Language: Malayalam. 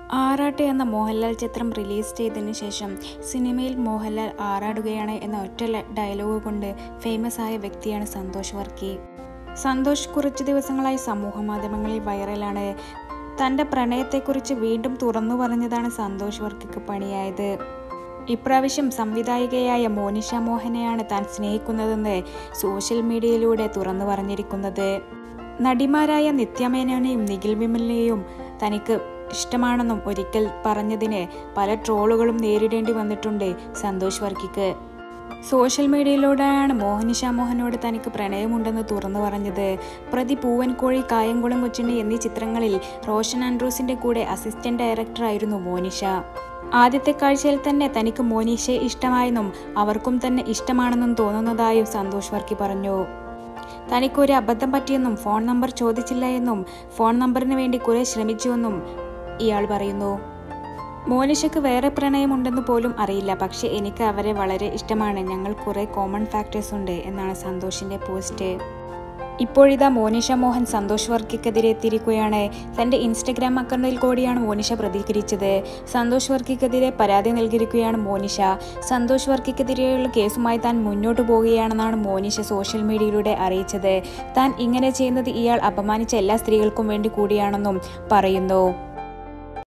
ആറാട്ട് എന്ന മോഹൻലാൽ ചിത്രം റിലീസ് ചെയ്തതിനു ശേഷം സിനിമയിൽ മോഹൻലാൽ ആറാടുകയാണ് എന്ന ഒറ്റ ല- ഡയലോഗ് കൊണ്ട് ഫേമസ് ആയ വ്യക്തിയാണ് സന്തോഷ് വർക്കി സന്തോഷ് കുറച്ച് ദിവസങ്ങളായി സമൂഹ മാധ്യമങ്ങളിൽ വൈറലാണ് തൻ്റെ പ്രണയത്തെക്കുറിച്ച് വീണ്ടും തുറന്നു പറഞ്ഞതാണ് സന്തോഷ് വർക്കിക്ക് പണിയായത് ഇപ്രാവശ്യം സംവിധായികയായ മോനിഷ മോഹനെയാണ് താൻ സ്നേഹിക്കുന്നതെന്ന് സോഷ്യൽ മീഡിയയിലൂടെ തുറന്നു പറഞ്ഞിരിക്കുന്നത് നടിമാരായ നിത്യമേനോനെയും നിഖിൽ വിമലിനെയും തനിക്ക് ഇഷ്ടമാണെന്നും ഒരിക്കൽ പറഞ്ഞതിന് പല ട്രോളുകളും നേരിടേണ്ടി വന്നിട്ടുണ്ട് സന്തോഷ് വർക്കിക്ക് സോഷ്യൽ മീഡിയയിലൂടെയാണ് മോഹനിഷ മോഹനോട് തനിക്ക് പ്രണയമുണ്ടെന്ന് തുറന്നു പറഞ്ഞത് പ്രതി പൂവൻകോഴി കായംകുളം കൊച്ചുണ്ണി എന്നീ ചിത്രങ്ങളിൽ റോഷൻ ആൻഡ്രൂസിന്റെ കൂടെ അസിസ്റ്റന്റ് ഡയറക്ടറായിരുന്നു മോനിഷ ആദ്യത്തെ കാഴ്ചയിൽ തന്നെ തനിക്ക് മോനിഷയെ ഇഷ്ടമായെന്നും അവർക്കും തന്നെ ഇഷ്ടമാണെന്നും തോന്നുന്നതായും സന്തോഷ് വർക്കി പറഞ്ഞു തനിക്കൊരു അബദ്ധം പറ്റിയെന്നും ഫോൺ നമ്പർ ചോദിച്ചില്ല എന്നും ഫോൺ നമ്പറിന് വേണ്ടി കുറെ ശ്രമിച്ചുവെന്നും ഇയാൾ പറയുന്നു മോനിഷയ്ക്ക് വേറെ പ്രണയമുണ്ടെന്ന് പോലും അറിയില്ല പക്ഷെ എനിക്ക് അവരെ വളരെ ഇഷ്ടമാണ് ഞങ്ങൾ കുറെ കോമൺ ഫാക്ടേഴ്സ് ഉണ്ട് എന്നാണ് സന്തോഷിന്റെ പോസ്റ്റ് ഇപ്പോഴിതാ മോനിഷ മോഹൻ സന്തോഷ് വർക്കിക്കെതിരെ എത്തിയിരിക്കുകയാണ് തന്റെ ഇൻസ്റ്റഗ്രാം അക്കൗണ്ടിൽ കൂടിയാണ് മോനിഷ പ്രതികരിച്ചത് സന്തോഷ് വർക്കിക്കെതിരെ പരാതി നൽകിയിരിക്കുകയാണ് മോനിഷ സന്തോഷ് വർക്കിക്കെതിരെയുള്ള കേസുമായി താൻ മുന്നോട്ട് പോവുകയാണെന്നാണ് മോനിഷ സോഷ്യൽ മീഡിയയിലൂടെ അറിയിച്ചത് താൻ ഇങ്ങനെ ചെയ്യുന്നത് ഇയാൾ അപമാനിച്ച എല്ലാ സ്ത്രീകൾക്കും വേണ്ടി കൂടിയാണെന്നും പറയുന്നു